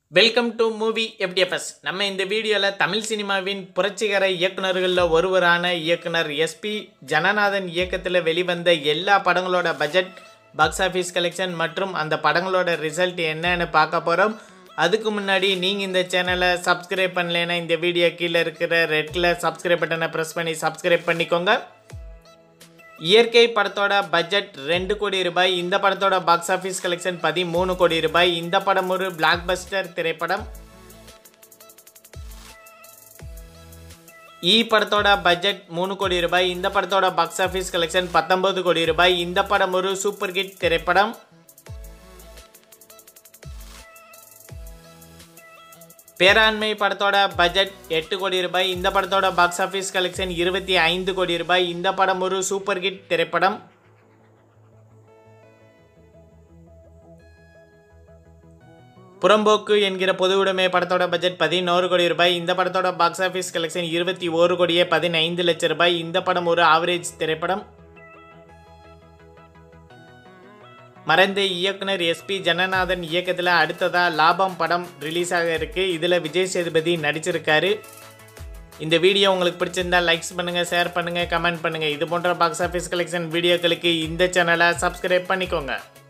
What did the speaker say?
welcome to movie FDFS நம்ம இந்த வீடியோவில் தமிழ் சினிமாவின் புரட்சிகர இயக்குனர்களில் ஒருவரான இயக்குனர் எஸ்பி ஜனநாதன் இயக்கத்தில் வெளிவந்த எல்லா படங்களோட பட்ஜெட் பாக்ஸ் ஆஃபீஸ் கலெக்ஷன் மற்றும் அந்த படங்களோட ரிசல்ட் என்னன்னு பார்க்க போகிறோம் அதுக்கு முன்னாடி நீங்கள் இந்த சேனலை சப்ஸ்கிரைப் பண்ணலைன்னா இந்த வீடியோ கீழே இருக்கிற ரெட் கலர் சப்ஸ்கிரைப் பட்டனை ப்ரெஸ் பண்ணி சப்ஸ்கிரைப் பண்ணிக்கோங்க இயற்கை படத்தோட பட்ஜெட் ரெண்டு கோடி ரூபாய் இந்த படத்தோட பாக்ஸ் ஆஃபீஸ் கலெக்ஷன் பதிமூணு கோடி ரூபாய் இந்த படம் ஒரு பிளாக் பஸ்டர் திரைப்படம் ஈ படத்தோட பட்ஜெட் மூணு கோடி ரூபாய் இந்த படத்தோட பாக்ஸ் ஆஃபீஸ் கலெக்ஷன் பத்தொன்பது கோடி ரூபாய் இந்த படம் ஒரு சூப்பர் ஹிட் திரைப்படம் பேராண்மை படத்தோட பட்ஜெட் எட்டு கோடி ரூபாய் இந்த படத்தோட பாக்ஸ் ஆஃபீஸ் கலெக்ஷன் இருபத்தி ஐந்து கோடி ரூபாய் இந்த படம் ஒரு சூப்பர் ஹிட் திரைப்படம் புறம்போக்கு என்கிற பொது உடைமை படத்தோட பட்ஜெட் பதினோரு கோடி ரூபாய் இந்த படத்தோட பாக்ஸ் ஆஃபீஸ் கலெக்ஷன் இருபத்தி ஒரு கோடியே பதினைந்து லட்சம் ரூபாய் இந்த படம் ஒரு ஆவரேஜ் திரைப்படம் மறைந்த இயக்குனர் எஸ்பி ஜனநாதன் இயக்கத்தில் அடுத்ததாக லாபம் படம் ரிலீஸ் ஆக இருக்கு இதில் விஜய் சேதுபதி நடிச்சிருக்காரு இந்த வீடியோ உங்களுக்கு பிடிச்சிருந்தா லைக்ஸ் பண்ணுங்கள் ஷேர் பண்ணுங்கள் கமெண்ட் பண்ணுங்கள் இது போன்ற பாக்ஸ் ஆஃபீஸ் கலெக்ஷன் வீடியோக்களுக்கு இந்த சேனலை சப்ஸ்கிரைப் பண்ணிக்கோங்க